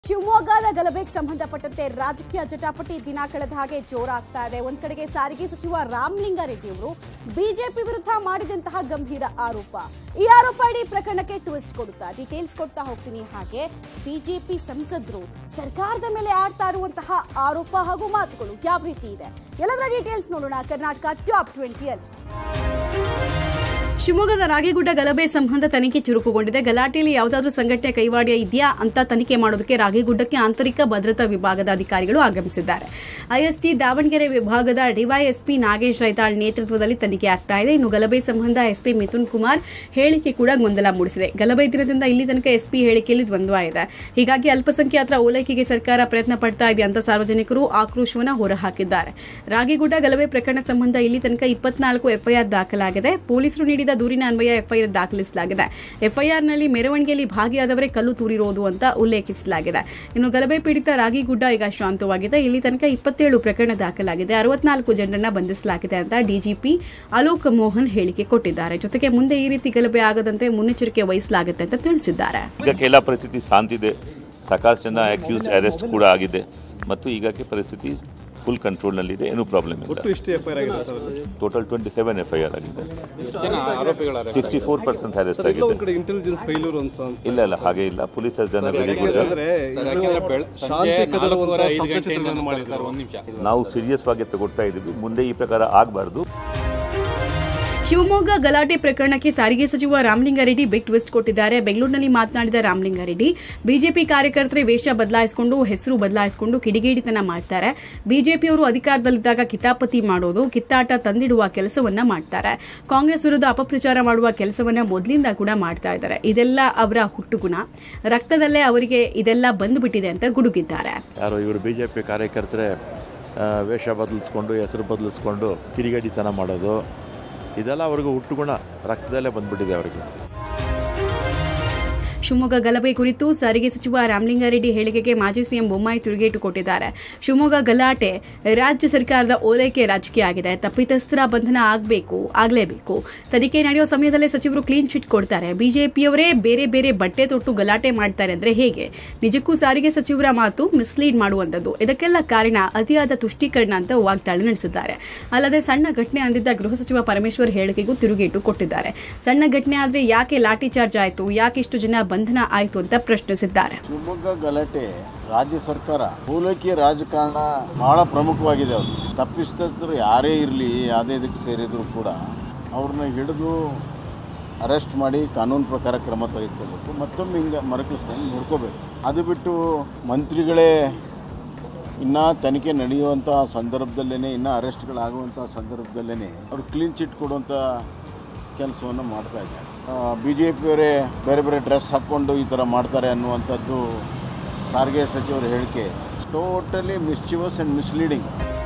ಶಿವಮೊಗ್ಗದ ಗಲಭೆಗೆ ಸಂಬಂಧಪಟ್ಟಂತೆ ರಾಜಕೀಯ ಜಟಾಪಟಿ ದಿನ ಕಳೆದ ಹಾಗೆ ಜೋರಾಗ್ತಾ ಇದೆ ಒಂದ್ ಕಡೆಗೆ ಸಾರಿಗೆ ಸಚಿವ ರಾಮಲಿಂಗಾರೆಡ್ಡಿ ಅವರು ಬಿಜೆಪಿ ವಿರುದ್ಧ ಮಾಡಿದಂತಹ ಗಂಭೀರ ಆರೋಪ ಈ ಆರೋಪ ಇಡೀ ಪ್ರಕರಣಕ್ಕೆ ಟ್ವಿಸ್ಟ್ ಕೊಡುತ್ತಾ ಡೀಟೇಲ್ಸ್ ಕೊಡ್ತಾ ಹೋಗ್ತೀನಿ ಹಾಗೆ ಬಿಜೆಪಿ ಸಂಸದರು ಸರ್ಕಾರದ ಮೇಲೆ ಆಡ್ತಾ ಇರುವಂತಹ ಆರೋಪ ಹಾಗೂ ಮಾತುಗಳು ಯಾವ ರೀತಿ ಇದೆ ಎಲ್ಲದರ ಡೀಟೇಲ್ಸ್ ನೋಡೋಣ ಕರ್ನಾಟಕ ಟಾಪ್ ಟ್ವೆಂಟಿಯಲ್ಲಿ ಶಿವಮೊಗ್ಗದ ರಾಗಿಗುಡ್ಡ ಗಲಭೆ ಸಂಬಂಧ ತನಿಖೆ ಚುರುಕುಗೊಂಡಿದೆ ಗಲಾಟೆಯಲ್ಲಿ ಯಾವುದಾದ್ರೂ ಸಂಘಟನೆ ಕೈವಾಡ್ಯ ಇದೆಯಾ ಅಂತ ತನಿಖೆ ಮಾಡೋದಕ್ಕೆ ರಾಗಿಗುಡ್ಡಕ್ಕೆ ಆಂತರಿಕ ಭದ್ರತಾ ವಿಭಾಗದ ಅಧಿಕಾರಿಗಳು ಆಗಮಿಸಿದ್ದಾರೆ ಐಎಸ್ಟಿ ದಾವಣಗೆರೆ ವಿಭಾಗದ ಡಿವೈಎಸ್ಪಿ ನಾಗೇಶ್ ರೈತಾಳ್ ನೇತೃತ್ವದಲ್ಲಿ ತನಿಖೆ ಆಗ್ತಾ ಇದೆ ಇನ್ನು ಗಲಭೆ ಸಂಬಂಧ ಎಸ್ಪಿ ಮಿಥುನ್ ಕುಮಾರ್ ಹೇಳಿಕೆ ಕೂಡ ಗೊಂದಲ ಮೂಡಿಸಿದೆ ಗಲಭೆ ದಿನದಿಂದ ಇಲ್ಲಿ ತನಕ ಎಸ್ಪಿ ಹೇಳಿಕೆಯಲ್ಲಿ ದ್ವಂದ್ವ ಇದೆ ಹೀಗಾಗಿ ಅಲ್ಪಸಂಖ್ಯಾತರ ಓಲೈಕೆಗೆ ಸರ್ಕಾರ ಪ್ರಯತ್ನ ಪಡ್ತಾ ಇದೆ ಅಂತ ಸಾರ್ವಜನಿಕರು ಆಕ್ರೋಶವನ್ನು ಹೊರಹಾಕಿದ್ದಾರೆ ರಾಗಿಗುಡ್ಡ ಗಲಭೆ ಪ್ರಕರಣ ಸಂಬಂಧ ಇಲ್ಲಿ ತನಕ ಇಪ್ಪತ್ನಾಲ್ಕು ಎಫ್ಐಆರ್ ದಾಖಲಾಗಿದೆ ಪೊಲೀಸರು ನೀಡಿದ ದೂರಿನ ಅನ್ವಯ ಎಫ್ಐಆರ್ ದಾಖಲಿಸಲಾಗಿದೆ ಎಫ್ಐಆರ್ನಲ್ಲಿ ಮೆರವಣಿಗೆಯಲ್ಲಿ ಭಾಗಿಯಾದವರೇ ಕಲ್ಲು ತೂರಿರೋದು ಅಂತ ಉಲ್ಲೇಖಿಸಲಾಗಿದೆ ಇನ್ನು ಗಲಭೆ ಪೀಡಿತ ರಾಗಿಗುಡ್ಡ ಈಗ ಶಾಂತವಾಗಿದೆ ಇಲ್ಲಿ ತನಕ ಇಪ್ಪತ್ತೇಳು ಪ್ರಕರಣ ದಾಖಲಾಗಿದೆ ಅರವತ್ನಾಲ್ಕು ಜನರನ್ನ ಬಂಧಿಸಲಾಗಿದೆ ಅಂತ ಡಿಜಿಪಿ ಅಲೋಕ್ ಮೋಹನ್ ಹೇಳಿಕೆ ಕೊಟ್ಟಿದ್ದಾರೆ ಜೊತೆಗೆ ಮುಂದೆ ಈ ರೀತಿ ಗಲಭೆ ಆಗದಂತೆ ಮುನ್ನೆಚ್ಚರಿಕೆ ವಹಿಸಲಾಗುತ್ತೆ ಅಂತ ತಿಳಿಸಿದ್ದಾರೆ ಈಗ ಕೆಲ ಪರಿಸ್ಥಿತಿ ಶಾಂತಿದೆ ಸಾಕಷ್ಟು ಜನ ಅಕ್ಯೂಸ್ ಅರೆಸ್ಟ್ ಕೂಡ ಆಗಿದೆ ಮತ್ತು ಈಗಕ್ಕೆ ಪರಿಸ್ಥಿತಿ ಫುಲ್ ಕಂಟ್ರೋಲ್ನಲ್ಲಿದೆ ಏನೂ ಪ್ರಾಬ್ಲಮ್ ಇಲ್ಲ ಒಟ್ಟು ಎಷ್ಟು ಎಫ್ ಐ ಆರ್ ಆಗಿದೆ sir total twenty seven F I R ಆಗಿದೆ ಎಷ್ಟು ಜನ ಆರೋಪಿಗಳ ಸಿಕ್ಸ್ಟಿ ಫೋರ್ ಪರ್ಸೆಂಟ್ ಅರೆಸ್ಟ್ ಎಲ್ಲ ಆಗಿದೆ ಒಂದ್ ಕಡೆ ಇಂಟೆಲಿಜೆನ್ಸ್ ಫೈಲೂರ್ ಅಂತ ಅನ್ಸುತ್ತೆ. ಇಲ್ಲ ಇಲ್ಲ ಹಾಗೆ ಇಲ್ಲ ಪೊಲೀಸರ ಜನ ವೆರಿ ಗುಡ್ ಯಾಕಂದ್ರೆ ಇನ್ನು ಶಾಂತಿ ಕದಡುವಂತ ಸ್ತಬ್ಧಚಿತ್ರಗಳನ್ನು ಮಾಡಿದ್ದಾರೆ ನಾವು ಸೀರಿಯಸ್ ಆಗಿ ತಗೊಳ್ತಾ ಇದ್ದೀವಿ ಮುಂದೆ ಈ ಪ್ರಕಾರ ಆಗಬಾರ್ದು ಶಿವಮೊಗ್ಗ ಗಲಾಟೆ ಪ್ರಕರಣಕ್ಕೆ ಸಾರಿಗೆ ಸಚಿವ ರಾಮಲಿಂಗಾರೆಡ್ಡಿ ಬಿಗ್ ಟ್ವಿಸ್ಟ್ ಕೊಟ್ಟಿದ್ದಾರೆ ಬೆಂಗಳೂರಿನಲ್ಲಿ ಮಾತನಾಡಿದ ರಾಮಲಿಂಗಾರೆಡ್ಡಿ ಬಿಜೆಪಿ ಕಾರ್ಯಕರ್ತರೆ ವೇಷ ಬದಲಾಯಿಸಿಕೊಂಡು ಹೆಸರು ಬದಲಾಯಿಸಿಕೊಂಡು ಕಿಡಿಗೇಡಿತನ ಮಾಡ್ತಾರೆ ಬಿಜೆಪಿಯವರು ಅಧಿಕಾರದಲ್ಲಿದ್ದಾಗ ಕಿತಾಪತಿ ಮಾಡೋದು ಕಿತ್ತಾಟ ತಂದಿಡುವ ಕೆಲಸವನ್ನ ಮಾಡ್ತಾರೆ ಕಾಂಗ್ರೆಸ್ ವಿರುದ್ಧ ಅಪಪ್ರಚಾರ ಮಾಡುವ ಕೆಲಸವನ್ನ ಮೊದಲಿಂದ ಕೂಡ ಮಾಡ್ತಾ ಇದ್ದಾರೆ ಇದೆಲ್ಲ ಅವರ ಹುಟ್ಟುಗುಣ ರಕ್ತದಲ್ಲೇ ಅವರಿಗೆ ಇದೆಲ್ಲ ಬಂದುಬಿಟ್ಟಿದೆ ಅಂತ ಗುಡುಗಿದ್ದಾರೆ ಯಾರೋ ಇವರು ಬಿ ಜೆ ಪಿ ಕಾರ್ಯಕರ್ತರೆ ಆ, ವೇಷ ಬದಲಿಸ್ಕೊಂಡು ಹೆಸರು ಬದಲಿಸ್ಕೊಂಡು ಕಿಡಿಗೇಡಿತನ ಮಾಡೋದು ಇದೆಲ್ಲ ಅವ್ರಿಗೆ ಹುಟ್ಟುಗುಣ ರಕ್ತದಲ್ಲೇ ಬಂದ್ಬಿಟ್ಟಿದೆ ಅವರಿಗೆ ಶಿವಮೊಗ್ಗ ಗಲಭೆ ಕುರಿತು ಸಾರಿಗೆ ಸಚಿವ ರಾಮಲಿಂಗಾರೆಡ್ಡಿ ಹೇಳಿಕೆಗೆ ಮಾಜಿ ಸಿಎಂ ಬೊಮ್ಮಾಯಿ ತಿರುಗೇಟು ಕೊಟ್ಟಿದ್ದಾರೆ ಶಿವಮೊಗ್ಗ ಗಲಾಟೆ ರಾಜ್ಯ ಸರ್ಕಾರದ ಓಲೈಕೆ ರಾಜಕೀಯ ಆಗಿದೆ ತಪ್ಪಿತಸ್ಥರ ಬಂಧನ ಆಗಬೇಕು ಆಗಲೇಬೇಕು ತನಿಖೆ ನಡೆಯುವ ಸಮಯದಲ್ಲೇ ಸಚಿವರು ಕ್ಲೀನ್ ಚಿಟ್ ಕೊಡ್ತಾರೆ ಬಿಜೆಪಿಯವರೇ ಬೇರೆ ಬೇರೆ ಬಟ್ಟೆ ತೊಟ್ಟು ಗಲಾಟೆ ಮಾಡ್ತಾರೆ ಅಂದ್ರೆ ಹೇಗೆ ನಿಜಕ್ಕೂ ಸಾರಿಗೆ ಸಚಿವರ ಮಾತು ಮಿಸ್ಲೀಡ್ ಮಾಡುವಂಥದ್ದು ಇದಕ್ಕೆಲ್ಲ ಕಾರಣ ಅತಿಯಾದ ತುಷ್ಟೀಕರಣ ಅಂತ ವಾಗ್ದಾಳಿ ನಡೆಸಿದ್ದಾರೆ ಅಲ್ಲದೆ ಸಣ್ಣ ಘಟನೆ ಅಂದಿದ್ದ ಗೃಹ ಸಚಿವ ಪರಮೇಶ್ವರ್ ಹೇಳಿಕೆಗೂ ತಿರುಗೇಟು ಕೊಟ್ಟಿದ್ದಾರೆ ಸಣ್ಣ ಘಟನೆ ಆದ್ರೆ ಯಾಕೆ ಲಾಠಿ ಚಾರ್ಜ್ ಆಯಿತು ಯಾಕೆ ಇಷ್ಟು ಜನ ಬಂಧನ ಆಯಿತು ಅಂತ ಪ್ರಶ್ನಿಸಿದ್ದಾರೆ ಶಿವಮೊಗ್ಗ ಗಲಾಟೆ ರಾಜ್ಯ ಸರ್ಕಾರ ಪೂಲಕಿ ರಾಜಕಾರಣ ಬಹಳ ಪ್ರಮುಖವಾಗಿದೆ ಅವರು ತಪ್ಪಿಸ್ತರು ಯಾರೇ ಇರಲಿ ಯಾವುದೇ ಇದಕ್ಕೆ ಸೇರಿದ್ರು ಕೂಡ ಅವ್ರನ್ನ ಹಿಡಿದು ಅರೆಸ್ಟ್ ಮಾಡಿ ಕಾನೂನು ಪ್ರಕಾರ ಕ್ರಮ ತೆಗೆದುಕೋಬೇಕು ಮತ್ತೊಮ್ಮೆ ಹಿಂಗೆ ಮರುಕಳಿಸ್ದಂಗೆ ನೋಡ್ಕೋಬೇಕು ಅದು ಬಿಟ್ಟು ಮಂತ್ರಿಗಳೇ ಇನ್ನೂ ತನಿಖೆ ನಡೆಯುವಂಥ ಸಂದರ್ಭದಲ್ಲೇ ಇನ್ನೂ ಅರೆಸ್ಟ್ಗಳಾಗುವಂಥ ಸಂದರ್ಭದಲ್ಲೇ ಅವ್ರು ಕ್ಲೀನ್ ಚಿಟ್ ಕೊಡುವಂಥ ಕೆಲಸವನ್ನು ಮಾಡ್ತಾ ಇದ್ದಾರೆ ಬಿ ಜೆ ಪಿಯವರೇ ಬೇರೆ ಬೇರೆ ಡ್ರೆಸ್ ಹಾಕ್ಕೊಂಡು ಈ ಥರ ಮಾಡ್ತಾರೆ ಅನ್ನುವಂಥದ್ದು ಸಾರಿಗೆ ಸಚಿವರ ಹೇಳಿಕೆ totally mischievous and misleading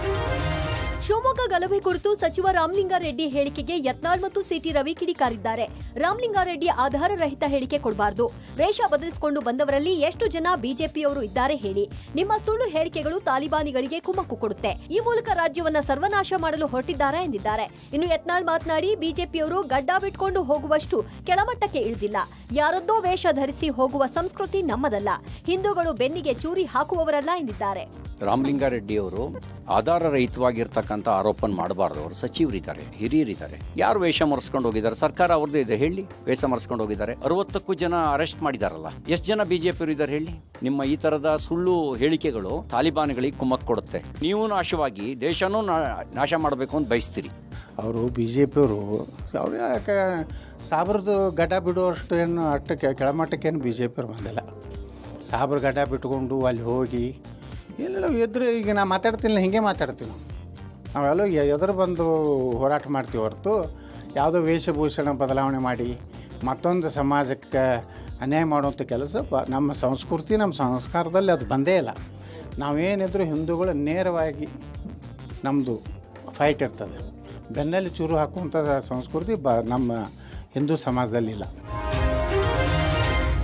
Shivamogga ಗಲಭೆ ಕುರಿತು ಸಚಿವ ರಾಮಲಿಂಗಾರೆಡ್ಡಿ ಹೇಳಿಕೆಗೆ ಯತ್ನಾಳ್ ಮತ್ತು ಸಿಟಿ ರವಿ ಕಿಡಿಕಾರಿದ್ದಾರೆ ರಾಮಲಿಂಗಾರೆಡ್ಡಿ ಆಧಾರ ರಹಿತ ಹೇಳಿಕೆ ಕೊಡಬಾರದು ವೇಷ ಬದಲಿಸಿಕೊಂಡು ಬಂದವರಲ್ಲಿ ಎಷ್ಟು ಜನ ಬಿಜೆಪಿಯವರು ಇದ್ದಾರೆ ಹೇಳಿ ನಿಮ್ಮ ಸುಳ್ಳು ಹೇಳಿಕೆಗಳು ತಾಲಿಬಾನಿಗಳಿಗೆ ಕುಮ್ಮಕ್ಕು ಕೊಡುತ್ತೆ ಈ ಮೂಲಕ ರಾಜ್ಯವನ್ನ ಸರ್ವನಾಶ ಮಾಡಲು ಹೊರಟಿದ್ದಾರೆ ಎಂದಿದ್ದಾರೆ ಇನ್ನು ಯತ್ನಾಳ್ ಮಾತನಾಡಿ ಬಿಜೆಪಿಯವರು ಗಡ್ಡ ಬಿಟ್ಕೊಂಡು ಹೋಗುವಷ್ಟು ಕೆಳಮಟ್ಟಕ್ಕೆ ಇಳಿದಿಲ್ಲ ಯಾರದ್ದೋ ವೇಷ ಧರಿಸಿ ಹೋಗುವ ಸಂಸ್ಕೃತಿ ನಮ್ಮದಲ್ಲ ಹಿಂದೂಗಳು ಬೆನ್ನಿಗೆ ಚೂರಿ ಹಾಕುವವರಲ್ಲ ಎಂದಿದ್ದಾರೆ ರಾಮಲಿಂಗಾರೆಡ್ಡಿ ಅವರು ಆಧಾರ ರಹಿತವಾಗಿರ್ತಕ್ಕಂಥ ಆರೋಪನ ಮಾಡಬಾರ್ದು ಅವರು ಸಚಿವರಿದ್ದಾರೆ ಹಿರಿಯರಿದ್ದಾರೆ ಯಾರು ವೇಷ ಮರೆಸ್ಕೊಂಡು ಹೋಗಿದ್ದಾರೆ ಸರ್ಕಾರ ಅವ್ರದ್ದು ಇದೆ ಹೇಳಿ ವೇಷ ಮರೆಸ್ಕೊಂಡು ಹೋಗಿದ್ದಾರೆ ಅರವತ್ತಕ್ಕೂ ಜನ ಅರೆಸ್ಟ್ ಮಾಡಿದಾರಲ್ಲ ಎಷ್ಟು ಜನ ಬಿಜೆಪಿ ಇದ್ದಾರೆ ಹೇಳಿ ನಿಮ್ಮ ಈ ತರದ ಸುಳ್ಳು ಹೇಳಿಕೆಗಳು ತಾಲಿಬಾನ್ಗಳಿಗೆ ಕುಮ್ಮಕ್ ಕೊಡುತ್ತೆ ನೀವು ನಾಶವಾಗಿ ದೇಶನೂ ನಾ- ನಾಶ ಮಾಡಬೇಕು ಅಂತ ಬಯಸ್ತೀರಿ ಅವರು ಬಿ ಜೆ ಪಿಯವರು ಅವ್ರು ಯಾಕೆ ಸಾಬ್ರದ್ದು ಘಟ ಬಿಡುವಷ್ಟು ಏನು ಅಷ್ಟಕ್ಕೆ ಕೆಳಮಟ್ಟಕ್ಕೇನು ಬಿ ಜೆ ಪಿಯವ್ರು ಬಂದಿಲ್ಲ ಸಾಬ್ರ ಘಟ ಬಿಟ್ಕೊಂಡು ಅಲ್ಲಿ ಹೋಗಿ ಏನೆಲ್ಲ ಎದುರು ಈಗ ನಾ ಮಾತಾಡ್ತಿಲ್ಲ ಹಿಂಗೆ ಮಾತಾಡ್ತೀವಿ ನಾವು ನಾವೆಲ್ಲ ಎ- ಎದುರು ಬಂದು ಹೋರಾಟ ಮಾಡ್ತೀವಿ ಹೊರತು ಯಾವುದೋ ವೇಷಭೂಷಣ ಬದಲಾವಣೆ ಮಾಡಿ ಮತ್ತೊಂದು ಸಮಾಜಕ್ಕೆ ಅನ್ಯಾಯ ಮಾಡುವಂಥ ಕೆಲಸ ಬ ನಮ್ಮ ಸಂಸ್ಕೃತಿ ನಮ್ಮ ಸಂಸ್ಕಾರದಲ್ಲಿ ಅದು ಬಂದೇ ಇಲ್ಲ ನಾವೇನಿದ್ರು ಹಿಂದೂಗಳು ನೇರವಾಗಿ ನಮ್ಮದು ಫೈಟ್ ಇರ್ತದೆ ಬೆನ್ನಲ್ಲಿ ಚೂರು ಹಾಕುವಂಥ ಸಂಸ್ಕೃತಿ ಬ ನಮ್ಮ ಹಿಂದೂ ಸಮಾಜದಲ್ಲಿಲ್ಲ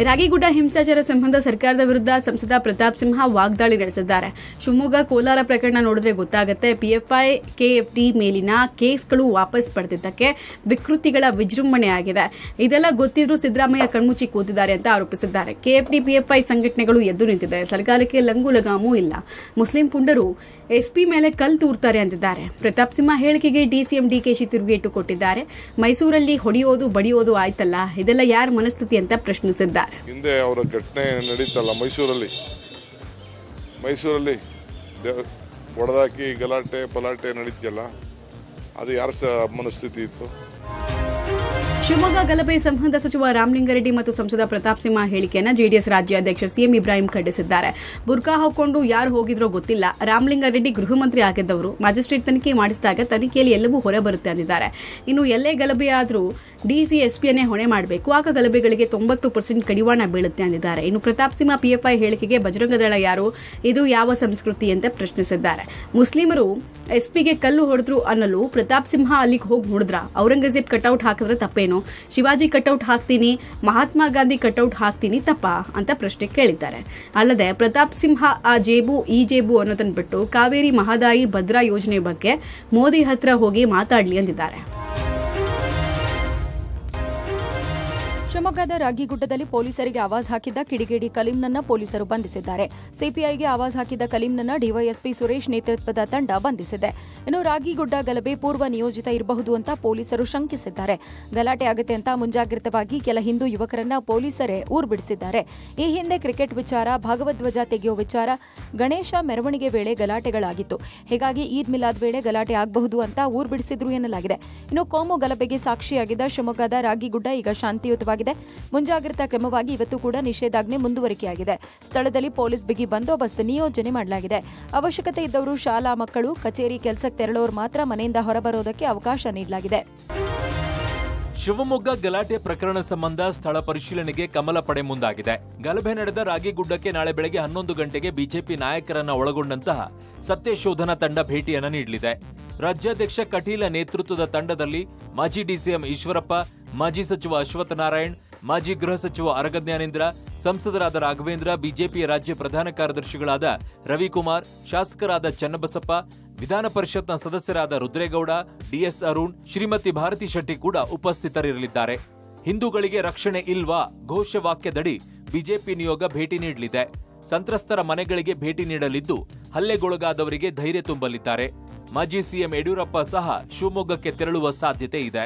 ರಾಗಿಗುಡ್ಡ ಹಿಂಸಾಚಾರ ಸಂಬಂಧ ಸರ್ಕಾರದ ವಿರುದ್ಧ ಸಂಸದ ಪ್ರತಾಪ್ ಸಿಂಹ ವಾಗ್ದಾಳಿ ನಡೆಸಿದ್ದಾರೆ ಶಿವಮೊಗ್ಗ ಕೋಲಾರ ಪ್ರಕರಣ ನೋಡಿದ್ರೆ ಗೊತ್ತಾಗುತ್ತೆ ಪಿಎಫ್ಐ ಕೆಎಫ್ಡಿ ಮೇಲಿನ ಕೇಸ್ಗಳು ವಾಪಸ್ ಪಡೆದಿದ್ದಕ್ಕೆ ವಿಕೃತಿಗಳ ವಿಜೃಂಭಣೆ ಆಗಿದೆ ಇದೆಲ್ಲ ಗೊತ್ತಿದ್ರೂ ಸಿದ್ದರಾಮಯ್ಯ ಕಣ್ಮುಚ್ಚಿ ಕೂತಿದ್ದಾರೆ ಅಂತ ಆರೋಪಿಸಿದ್ದಾರೆ ಕೆಎಫ್ಡಿ ಪಿಎಫ್ಐ ಸಂಘಟನೆಗಳು ಎದ್ದು ನಿಂತಿದೆ ಸರ್ಕಾರಕ್ಕೆ ಲಂಗು ಲಗಾಮೂ ಇಲ್ಲ ಮುಸ್ಲಿಂ ಪುಂಡರು ಎಸ್ಪಿ ಮೇಲೆ ಕಲ್ ತೂರ್ತಾರೆ ಅಂತಿದ್ದಾರೆ ಪ್ರತಾಪ್ ಸಿಂಹ ಹೇಳಿಕೆಗೆ ಡಿಸಿಎಂ ಡಿಕೆಶಿ ತಿರುಗೇಟು ಕೊಟ್ಟಿದ್ದಾರೆ ಮೈಸೂರಲ್ಲಿ ಹೊಡೆಯೋದು ಬಡಿಯೋದು ಆಯ್ತಲ್ಲ ಇದೆಲ್ಲ ಯಾರ ಮನಸ್ಥಿತಿ ಅಂತ ಪ್ರಶ್ನಿಸಿದ್ದಾರೆ ಹಿಂದೆ ಅವರ ಘಟನೆ ನಡೀತಲ್ಲ ಮೈಸೂರಲ್ಲಿ ಮೈಸೂರಲ್ಲಿ ದೆ- ಹೊಡೆದಾಕಿ ಗಲಾಟೆ ಪಲಾಟೆ ನಡೀತಿಯಲ್ಲ ಅದು ಯಾರ ಸ ಮನಸ್ಥಿತಿ ಇತ್ತು ಶಿವಮೊಗ್ಗ ಗಲಭೆ ಸಂಬಂಧ ಸಚಿವ ರಾಮಲಿಂಗಾರೆಡ್ಡಿ ಮತ್ತು ಸಂಸದ ಪ್ರತಾಪ್ ಸಿಂಹ ಹೇಳಿಕೆಯನ್ನ ಜೆಡಿಎಸ್ ರಾಜ್ಯಾಧ್ಯಕ್ಷ ಸಿಎಂ ಇಬ್ರಾಹಿಂ ಖಂಡಿಸಿದ್ದಾರೆ ಬುರ್ಕಾ ಹಾಕೊಂಡು ಯಾರು ಹೋಗಿದ್ರೋ ಗೊತ್ತಿಲ್ಲ ರಾಮಲಿಂಗಾರೆಡ್ಡಿ ಗೃಹ ಮಂತ್ರಿ ಆಗಿದ್ದವರು ಮ್ಯಾಜಿಸ್ಟ್ರೇಟ್ ತನಿಖೆ ಮಾಡಿಸಿದಾಗ ತನಿಖೆಯಲ್ಲಿ ಎಲ್ಲವೂ ಹೊರಬರುತ್ತೆ ಅಂದಿದ್ದಾರೆ ಇನ್ನು ಎಲ್ಲೇ ಗಲಭೆ ಆದರೂ ಡಿಸಿ ಎಸ್ಪಿಯನ್ನೇ ಹೊಣೆ ಮಾಡಬೇಕು ಆಗ ಗಲಭೆಗಳಿಗೆ ತೊಂಬತ್ತು ಪರ್ಸೆಂಟ್ ಕಡಿವಾಣ ಬೀಳುತ್ತೆ ಅಂದಿದ್ದಾರೆ ಇನ್ನು ಪ್ರತಾಪ್ ಸಿಂಹ ಪಿಎಫ್ಐ ಹೇಳಿಕೆಗೆ ಬಜರಂಗ ದಳ ಯಾರು ಇದು ಯಾವ ಸಂಸ್ಕೃತಿ ಅಂತ ಪ್ರಶ್ನಿಸಿದ್ದಾರೆ ಮುಸ್ಲಿಮರು ಎಸ್ಪಿಗೆ ಕಲ್ಲು ಹೊಡೆದ್ರು ಅನ್ನಲು ಪ್ರತಾಪ್ ಸಿಂಹ ಅಲ್ಲಿಗೆ ಹೋಗಿ ನೋಡಿದ್ರ ಔರಂಗಜೇಬ್ ಕಟೌಟ್ ಹಾಕಿದ್ರೆ ತಪ್ಪೇನು ಶಿವಾಜಿ ಕಟೌಟ್ ಹಾಕ್ತೀನಿ ಮಹಾತ್ಮ ಗಾಂಧಿ ಕಟೌಟ್ ಹಾಕ್ತೀನಿ ತಪ್ಪ ಅಂತ ಪ್ರಶ್ನೆ ಕೇಳಿದ್ದಾರೆ ಅಲ್ಲದೆ ಪ್ರತಾಪ್ ಸಿಂಹ ಆ ಜೇಬು ಈ ಜೇಬು ಅನ್ನೋದನ್ನ ಬಿಟ್ಟು ಕಾವೇರಿ ಮಹದಾಯಿ ಭದ್ರಾ ಯೋಜನೆ ಬಗ್ಗೆ ಮೋದಿ ಹತ್ರ ಹೋಗಿ ಮಾತಾಡ್ಲಿ ಅಂದಿದ್ದಾರೆ ಶಿವಮೊಗ್ಗದ ರಾಗಿಗುಡ್ಡದಲ್ಲಿ ಪೊಲೀಸರಿಗೆ ಆವಾಜ್ ಹಾಕಿದ್ದ ಕಿಡಿಗೇಡಿ ಕಲೀಂನನ್ನ ಪೊಲೀಸರು ಬಂಧಿಸಿದ್ದಾರೆ ಸಿಪಿಐಗೆ ಆವಾಜ್ ಹಾಕಿದ್ದ ಕಲೀಂನನ್ನ ಡಿವೈಎಸ್ಪಿ ಸುರೇಶ್ ನೇತೃತ್ವದ ತಂಡ ಬಂಧಿಸಿದೆ ಇನ್ನು ರಾಗಿಗುಡ್ಡ ಗಲಭೆ ಪೂರ್ವ ನಿಯೋಜಿತ ಇರಬಹುದು ಅಂತ ಪೊಲೀಸರು ಶಂಕಿಸಿದ್ದಾರೆ ಗಲಾಟೆ ಆಗುತ್ತೆ ಅಂತ ಮುಂಜಾಗ್ರತವಾಗಿ ಕೆಲ ಹಿಂದೂ ಯುವಕರನ್ನ ಪೊಲೀಸರೇ ಊರು ಬಿಡಿಸಿದ್ದಾರೆ ಈ ಹಿಂದೆ ಕ್ರಿಕೆಟ್ ವಿಚಾರ ಭಾಗವಧ್ವಜ ತೆಗೆಯೋ ವಿಚಾರ ಗಣೇಶ ಮೆರವಣಿಗೆ ವೇಳೆ ಗಲಾಟೆಗಳಾಗಿತ್ತು ಹೀಗಾಗಿ ಈದ್ ಮಿಲಾದ್ ವೇಳೆ ಗಲಾಟೆ ಆಗಬಹುದು ಅಂತ ಊರು ಬಿಡಿಸಿದ್ರು ಎನ್ನಲಾಗಿದೆ ಇನ್ನು ಕೋಮು ಗಲಭೆಗೆ ಸಾಕ್ಷಿಯಾಗಿದ್ದ ಶಿವಮೊಗ್ಗದ ರಾಗಿಗುಡ್ಡ ಈಗ ಶಾಂತಿಯುತವಾಗಿದೆ ಮುಂಜಾಗ್ರತಾ ಕ್ರಮವಾಗಿ ಇವತ್ತು ಕೂಡ ನಿಷೇಧಾಜ್ಞೆ ಮುಂದುವರಿಕೆಯಾಗಿದೆ ಸ್ಥಳದಲ್ಲಿ ಪೊಲೀಸ್ ಬಿಗಿ ಬಂದೋಬಸ್ತ್ ನಿಯೋಜನೆ ಮಾಡಲಾಗಿದೆ ಅವಶ್ಯಕತೆ ಇದ್ದವರು ಶಾಲಾ ಮಕ್ಕಳು ಕಚೇರಿ ಕೆಲಸಕ್ಕೆ ತೆರಳೋರು ಮಾತ್ರ ಮನೆಯಿಂದ ಹೊರಬರೋದಕ್ಕೆ ಅವಕಾಶ ನೀಡಲಾಗಿದೆ ಶಿವಮೊಗ್ಗ ಗಲಾಟೆ ಪ್ರಕರಣ ಸಂಬಂಧ ಸ್ಥಳ ಪರಿಶೀಲನೆಗೆ ಕಮಲ ಪಡೆ ಮುಂದಾಗಿದೆ ಗಲಭೆ ನಡೆದ ರಾಗಿಗುಡ್ಡಕ್ಕೆ ನಾಳೆ ಬೆಳಗ್ಗೆ ಹನ್ನೊಂದು ಗಂಟೆಗೆ ಬಿಜೆಪಿ ನಾಯಕರನ್ನ ಒಳಗೊಂಡಂತಹ ಸತ್ಯಶೋಧನಾ ತಂಡ ಭೇಟಿಯನ್ನ ನೀಡಲಿದೆ ರಾಜ್ಯಾಧ್ಯಕ್ಷ ಕಟೀಲ ನೇತೃತ್ವದ ತಂಡದಲ್ಲಿ ಮಾಜಿ ಡಿಸಿಎಂ ಈಶ್ವರಪ್ಪ ಮಾಜಿ ಸಚಿವ ಅಶ್ವತ್ಥ ನಾರಾಯಣ್ ಮಾಜಿ ಗೃಹ ಸಚಿವ ಅರಗಜ್ಞಾನೇಂದ್ರ ಸಂಸದರಾದ ರಾಘವೇಂದ್ರ ಬಿಜೆಪಿಯ ರಾಜ್ಯ ಪ್ರಧಾನ ಕಾರ್ಯದರ್ಶಿಗಳಾದ ರವಿಕುಮಾರ್ ಶಾಸಕರಾದ ಚನ್ನಬಸಪ್ಪ ವಿಧಾನ ಪರಿಷತ್ನ ಸದಸ್ಯರಾದ ರುದ್ರೇಗೌಡ ಡಿಎಸ್ ಅರುಣ್ ಶ್ರೀಮತಿ ಭಾರತಿ ಶೆಟ್ಟಿ ಕೂಡ ಉಪಸ್ಥಿತರಿರಲಿದ್ದಾರೆ ಹಿಂದೂಗಳಿಗೆ ರಕ್ಷಣೆ ಇಲ್ವಾ ಘೋಷವಾಕ್ಯದಡಿ ಬಿಜೆಪಿ ನಿಯೋಗ ಭೇಟಿ ನೀಡಲಿದೆ ಸಂತ್ರಸ್ತರ ಮನೆಗಳಿಗೆ ಭೇಟಿ ನೀಡಲಿದ್ದು ಹಲ್ಲೆಗೊಳಗಾದವರಿಗೆ ಧೈರ್ಯ ತುಂಬಲಿದ್ದಾರೆ ಮಾಜಿ ಸಿಎಂ ಯಡಿಯೂರಪ್ಪ ಸಹ ಶಿವಮೊಗ್ಗಕ್ಕೆ ತೆರಳುವ ಸಾಧ್ಯತೆ ಇದೆ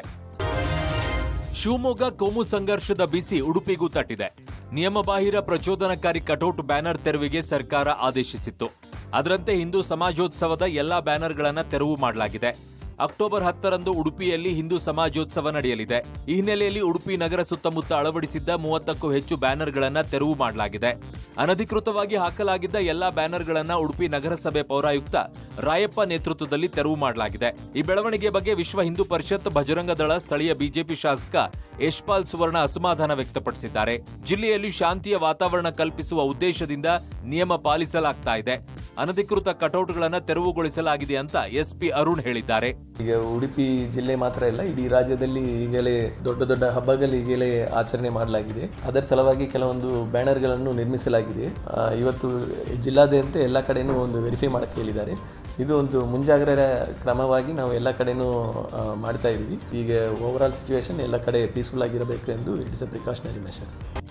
ಶಿವಮೊಗ್ಗ ಕೋಮು ಸಂಘರ್ಷದ ಬಿಸಿ ಉಡುಪಿಗೂ ತಟ್ಟಿದೆ ನಿಯಮಬಾಹಿರ ಪ್ರಚೋದನಕಾರಿ ಕಟೌಟ್ ಬ್ಯಾನರ್ ತೆರವಿಗೆ ಸರ್ಕಾರ ಆದೇಶಿಸಿತ್ತು ಅದರಂತೆ ಹಿಂದೂ ಸಮಾಜೋತ್ಸವದ ಎಲ್ಲಾ ಬ್ಯಾನರ್ಗಳನ್ನ ತೆರವು ಮಾಡಲಾಗಿದೆ ಅಕ್ಟೋಬರ್ ಹತ್ತರಂದು ಉಡುಪಿಯಲ್ಲಿ ಹಿಂದೂ ಸಮಾಜೋತ್ಸವ ನಡೆಯಲಿದೆ ಈ ಹಿನ್ನೆಲೆಯಲ್ಲಿ ಉಡುಪಿ ನಗರ ಸುತ್ತಮುತ್ತ ಅಳವಡಿಸಿದ್ದ ಮೂವತ್ತಕ್ಕೂ ಹೆಚ್ಚು ಬ್ಯಾನರ್ಗಳನ್ನ ತೆರವು ಮಾಡಲಾಗಿದೆ ಅನಧಿಕೃತವಾಗಿ ಹಾಕಲಾಗಿದ್ದ ಎಲ್ಲಾ ಬ್ಯಾನರ್ಗಳನ್ನ ಉಡುಪಿ ನಗರಸಭೆ ಪೌರಾಯುಕ್ತ ರಾಯಪ್ಪ ನೇತೃತ್ವದಲ್ಲಿ ತೆರವು ಮಾಡಲಾಗಿದೆ ಈ ಬೆಳವಣಿಗೆ ಬಗ್ಗೆ ವಿಶ್ವ ಹಿಂದೂ ಪರಿಷತ್ ಬಜರಂಗ ದಳ ಸ್ಥಳೀಯ ಬಿಜೆಪಿ ಶಾಸಕ ಯಶ್ಪಾಲ್ ಸುವರ್ಣ ಅಸಮಾಧಾನ ವ್ಯಕ್ತಪಡಿಸಿದ್ದಾರೆ ಜಿಲ್ಲೆಯಲ್ಲಿ ಶಾಂತಿಯ ವಾತಾವರಣ ಕಲ್ಪಿಸುವ ಉದ್ದೇಶದಿಂದ ನಿಯಮ ಪಾಲಿಸಲಾಗ್ತಾ ಇದೆ ಅನಧಿಕೃತ ಕಟೌಟ್ಗಳನ್ನು ತೆರವುಗೊಳಿಸಲಾಗಿದೆ ಅಂತ ಎಸ್ಪಿ ಅರುಣ್ ಹೇಳಿದ್ದಾರೆ ಈಗ ಉಡುಪಿ ಜಿಲ್ಲೆ ಮಾತ್ರ ಇಲ್ಲ ಇಡೀ ರಾಜ್ಯದಲ್ಲಿ ಈಗಲೇ ದೊಡ್ಡ ದೊಡ್ಡ ಹಬ್ಬಗಳು ಈಗಲೇ ಆಚರಣೆ ಮಾಡಲಾಗಿದೆ ಅದರ ಸಲುವಾಗಿ ಕೆಲವೊಂದು ಬ್ಯಾನರ್ಗಳನ್ನು ನಿರ್ಮಿಸಲಾಗಿದೆ ಆ, ಇವತ್ತು ಜಿಲ್ಲಾದ್ಯಂತ ಎಲ್ಲ ಕಡೆನೂ ಒಂದು ವೆರಿಫೈ ಮಾಡಕ್ಕೆ ಹೇಳಿದ್ದಾರೆ ಇದು ಒಂದು ಮುಂಜಾಗ್ರತಾ ಕ್ರಮವಾಗಿ ನಾವು ಎಲ್ಲ ಕಡೆನೂ ಆ, ಮಾಡ್ತಾ ಇದ್ದೀವಿ ಈಗ ಓವರ್ ಆಲ್ ಸಿಚುವೇಶನ್ ಎಲ್ಲ ಕಡೆ ಪೀಸ್ಫುಲ್ ಆಗಿರಬೇಕು ಎಂದು ಇಟ್ಸ್ ಅ ಪ್ರಿಕಾಷನರಿ ಮೆಷರ್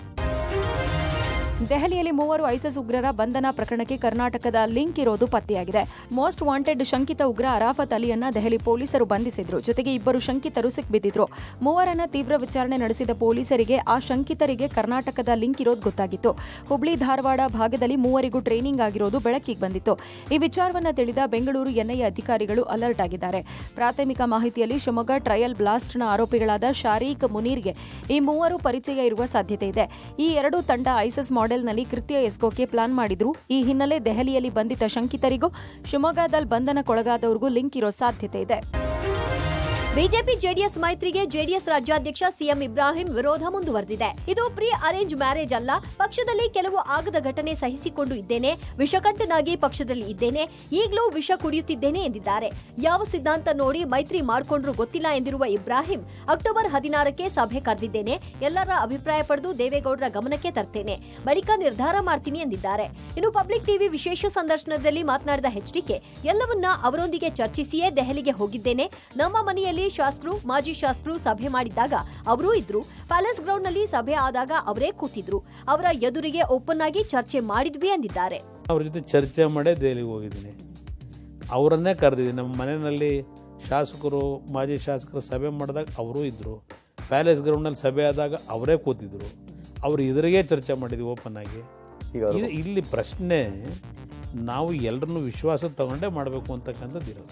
ದೆಹಲಿಯಲ್ಲಿ ಮೂವರು ಐಸಿಸ್ ಉಗ್ರರ ಬಂಧನ ಪ್ರಕರಣಕ್ಕೆ ಕರ್ನಾಟಕದ ಲಿಂಕ್ ಇರೋದು ಪತ್ತೆಯಾಗಿದೆ ಮೋಸ್ಟ್ ವಾಂಟೆಡ್ ಶಂಕಿತ ಉಗ್ರ ಅರಾಫತ್ ಅಲಿಯನ್ನ ದೆಹಲಿ ಪೊಲೀಸರು ಬಂಧಿಸಿದ್ರು ಜೊತೆಗೆ ಇಬ್ಬರು ಶಂಕಿತರು ಸಿಕ್ಬಿದ್ದಿದ್ರು ಮೂವರನ್ನ ತೀವ್ರ ವಿಚಾರಣೆ ನಡೆಸಿದ ಪೊಲೀಸರಿಗೆ ಆ ಶಂಕಿತರಿಗೆ ಕರ್ನಾಟಕದ ಲಿಂಕ್ ಇರೋದು ಗೊತ್ತಾಗಿತ್ತು ಹುಬ್ಳಿ ಧಾರವಾಡ ಭಾಗದಲ್ಲಿ ಮೂವರಿಗೂ ಟ್ರೈನಿಂಗ್ ಆಗಿರೋದು ಬೆಳಕಿಗೆ ಬಂದಿತ್ತು ಈ ವಿಚಾರವನ್ನ ತಿಳಿದ ಬೆಂಗಳೂರು ಎನ್ಐಎ ಅಧಿಕಾರಿಗಳು ಅಲರ್ಟ್ ಆಗಿದ್ದಾರೆ ಪ್ರಾಥಮಿಕ ಮಾಹಿತಿಯಲ್ಲಿ ಶಿವಮೊಗ್ಗ ಟ್ರಯಲ್ ಬ್ಲಾಸ್ಟ್ನ ಆರೋಪಿಗಳಾದ ಶಾರೀಕ್ ಮುನೀರ್ಗೆ ಈ ಮೂವರು ಪರಿಚಯ ಇರುವ ಸಾಧ್ಯತೆ ಇದೆ ಈ ಎರಡು ತಂಡ ಐಸಿಸ್ ಮಾಡೆಲ್ನಲ್ಲಿ ಕೃತ್ಯ ಎಸ್ಗೋಕೆ ಪ್ಲಾನ್ ಮಾಡಿದ್ರು ಈ ಹಿನ್ನೆಲೆ ದೆಹಲಿಯಲ್ಲಿ ಬಂಧಿತ ಶಂಕಿತರಿಗೂ ಶಿವಮೊಗ್ಗದಲ್ಲಿ ಬಂಧನಕ್ಕೊಳಗಾದವರಿಗೂ ಲಿಂಕ್ ಇರೋ ಸಾಧ್ಯತೆ ಇದೆ ಬಿಜೆಪಿ ಜೆಡಿಎಸ್ ಮೈತ್ರಿಗೆ ಜೆಡಿಎಸ್ ರಾಜ್ಯಾಧ್ಯಕ್ಷ ಸಿಎಂ ಇಬ್ರಾಹಿಂ ವಿರೋಧ ಮುಂದುವರೆದಿದೆ ಇದು ಪ್ರೀ ಅರೇಂಜ್ ಮ್ಯಾರೇಜ್ ಅಲ್ಲ ಪಕ್ಷದಲ್ಲಿ ಕೆಲವು ಆಗದ ಘಟನೆ ಸಹಿಸಿಕೊಂಡು ಇದ್ದೇನೆ ವಿಷಕಂಠನಾಗಿ ಪಕ್ಷದಲ್ಲಿ ಇದ್ದೇನೆ ಈಗಲೂ ವಿಷ ಕುಡಿಯುತ್ತಿದ್ದೇನೆ ಎಂದಿದ್ದಾರೆ ಯಾವ ಸಿದ್ಧಾಂತ ನೋಡಿ ಮೈತ್ರಿ ಮಾಡಿಕೊಂಡ್ರು ಗೊತ್ತಿಲ್ಲ ಎಂದಿರುವ ಇಬ್ರಾಹಿಂ ಅಕ್ಟೋಬರ್ ಹದಿನಾರಕ್ಕೆ ಸಭೆ ಕರೆದಿದ್ದೇನೆ ಎಲ್ಲರ ಅಭಿಪ್ರಾಯ ಪಡೆದು ದೇವೇಗೌಡರ ಗಮನಕ್ಕೆ ತರ್ತೇನೆ ಬಳಿಕ ನಿರ್ಧಾರ ಮಾಡ್ತೀನಿ ಎಂದಿದ್ದಾರೆ ಇನ್ನು ಪಬ್ಲಿಕ್ ಟಿವಿ ವಿಶೇಷ ಸಂದರ್ಶನದಲ್ಲಿ ಮಾತನಾಡಿದ ಎಚ್ಡಿಕೆ ಎಲ್ಲವನ್ನ ಅವರೊಂದಿಗೆ ಚರ್ಚಿಸಿಯೇ ದೆಹಲಿಗೆ ಹೋಗಿದ್ದೇನೆ ನಮ್ಮ ಮನೆಯಲ್ಲಿ ಶಾಸಕರು ಮಾಜಿ ಶಾಸಕರು ಸಭೆ ಮಾಡಿದ್ದಾಗ ಅವರೂ ಇದ್ರು ಪ್ಯಾಲೇಸ್ ಗ್ರೌಂಡ್ ನಲ್ಲಿ ಸಭೆ ಆದಾಗ ಅವರೇ ಕೂತಿದ್ರು ಅವರ ಎದುರಿಗೆ ಓಪನ್ ಆಗಿ ಚರ್ಚೆ ಮಾಡಿದ್ವಿ ಎಂದಿದ್ದಾರೆ ಅವ್ರ ಜೊತೆ ಚರ್ಚೆ ಮಾಡೇ ದೆಹಲಿಗೆ ಹೋಗಿದ್ದೀನಿ ಅವರನ್ನೇ ಕರೆದಿದ್ದೀನಿ ನಮ್ಮ ಮನೆಯಲ್ಲಿ ಶಾಸಕರು ಮಾಜಿ ಶಾಸಕರು ಸಭೆ ಮಾಡಿದಾಗ ಅವರೂ ಇದ್ದರು ಪ್ಯಾಲೇಸ್ ಗ್ರೌಂಡ್ನಲ್ಲಿ ಸಭೆ ಆದಾಗ ಅವರೇ ಕೂತಿದ್ರು ಅವ್ರು ಎದುರಿಗೆ ಚರ್ಚೆ ಮಾಡಿದ್ವಿ ಓಪನ್ ಆಗಿ ಇದು ಇಲ್ಲಿ ಪ್ರಶ್ನೆ ನಾವು ಎಲ್ಲರನ್ನೂ ವಿಶ್ವಾಸ ತಗೊಂಡೇ ಮಾಡಬೇಕು ಅಂತಕ್ಕಂಥದ್ದು ಇರೋದು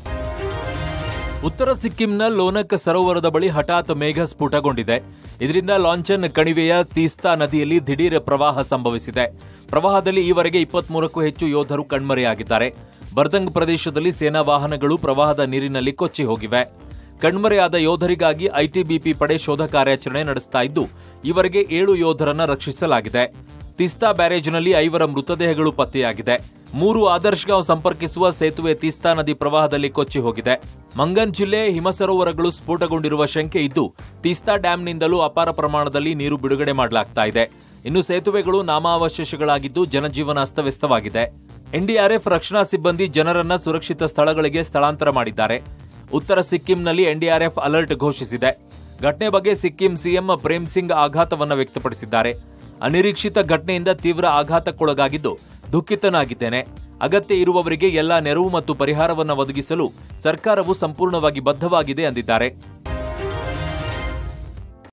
ಉತ್ತರ ಸಿಕ್ಕಿಂನ ಲೋನಕ್ ಸರೋವರದ ಬಳಿ ಹಠಾತ್ ಮೇಘ ಸ್ಫುಟಗೊಂಡಿದೆ ಇದರಿಂದ ಲಾಂಚನ್ ಕಣಿವೆಯ ತೀಸ್ತಾ ನದಿಯಲ್ಲಿ ದಿಢೀರ್ ಪ್ರವಾಹ ಸಂಭವಿಸಿದೆ ಪ್ರವಾಹದಲ್ಲಿ ಈವರೆಗೆ ಇಪ್ಪತ್ಮೂರಕ್ಕೂ ಹೆಚ್ಚು ಯೋಧರು ಕಣ್ಮರೆಯಾಗಿದ್ದಾರೆ ಬರ್ದಂಗ್ ಪ್ರದೇಶದಲ್ಲಿ ಸೇನಾ ವಾಹನಗಳು ಪ್ರವಾಹದ ನೀರಿನಲ್ಲಿ ಕೊಚ್ಚಿ ಹೋಗಿವೆ ಕಣ್ಮರೆಯಾದ ಯೋಧರಿಗಾಗಿ ಐಟಿಬಿಪಿ ಪಡೆ ಶೋಧ ಕಾರ್ಯಾಚರಣೆ ನಡೆಸ್ತಾ ಇದ್ದು ಈವರೆಗೆ ಏಳು ಯೋಧರನ್ನ ರಕ್ಷಿಸಲಾಗಿದೆ ತಿಸ್ತಾ ಬ್ಯಾರೇಜ್ನಲ್ಲಿ ಐವರ ಮೃತದೇಹಗಳು ಪತ್ತೆಯಾಗಿದೆ ಮೂರು ಆದರ್ಶಗಾಂವ್ ಸಂಪರ್ಕಿಸುವ ಸೇತುವೆ ತೀಸ್ತಾ ನದಿ ಪ್ರವಾಹದಲ್ಲಿ ಕೊಚ್ಚಿ ಹೋಗಿದೆ ಮಂಗನ್ ಜಿಲ್ಲೆ ಹಿಮಸರೋವರಗಳು ಸ್ಫೋಟಗೊಂಡಿರುವ ಶಂಕೆ ಇದ್ದು ತೀಸ್ತಾ ಡ್ಯಾಂನಿಂದಲೂ ಅಪಾರ ಪ್ರಮಾಣದಲ್ಲಿ ನೀರು ಬಿಡುಗಡೆ ಮಾಡಲಾಗ್ತಾ ಇದೆ ಇನ್ನು ಸೇತುವೆಗಳು ನಾಮಾವಶೇಷಗಳಾಗಿದ್ದು ಜನಜೀವನ ಅಸ್ತವ್ಯಸ್ತವಾಗಿದೆ ಎನ್ಡಿಆರ್ಎಫ್ ರಕ್ಷಣಾ ಸಿಬ್ಬಂದಿ ಜನರನ್ನ ಸುರಕ್ಷಿತ ಸ್ಥಳಗಳಿಗೆ ಸ್ಥಳಾಂತರ ಮಾಡಿದ್ದಾರೆ ಉತ್ತರ ಸಿಕ್ಕಿಂನಲ್ಲಿ ಎನ್ಡಿಆರ್ಎಫ್ ಅಲರ್ಟ್ ಘೋಷಿಸಿದೆ ಘಟನೆ ಬಗ್ಗೆ ಸಿಕ್ಕಿಂ ಸಿಎಂ ಪ್ರೇಮ್ ಸಿಂಗ್ ಆಘಾತವನ್ನ ವ್ಯಕ್ತಪಡಿಸಿದ್ದಾರೆ ಅನಿರೀಕ್ಷಿತ ಘಟನೆಯಿಂದ ತೀವ್ರ ಆಘಾತಕ್ಕೊಳಗಾಗಿದ್ದು ದುಃಖಿತನಾಗಿದ್ದೇನೆ ಅಗತ್ಯ ಇರುವವರಿಗೆ ಎಲ್ಲಾ ನೆರವು ಮತ್ತು ಪರಿಹಾರವನ್ನು ಒದಗಿಸಲು ಸರ್ಕಾರವು ಸಂಪೂರ್ಣವಾಗಿ ಬದ್ಧವಾಗಿದೆ ಎಂದಿದ್ದಾರೆ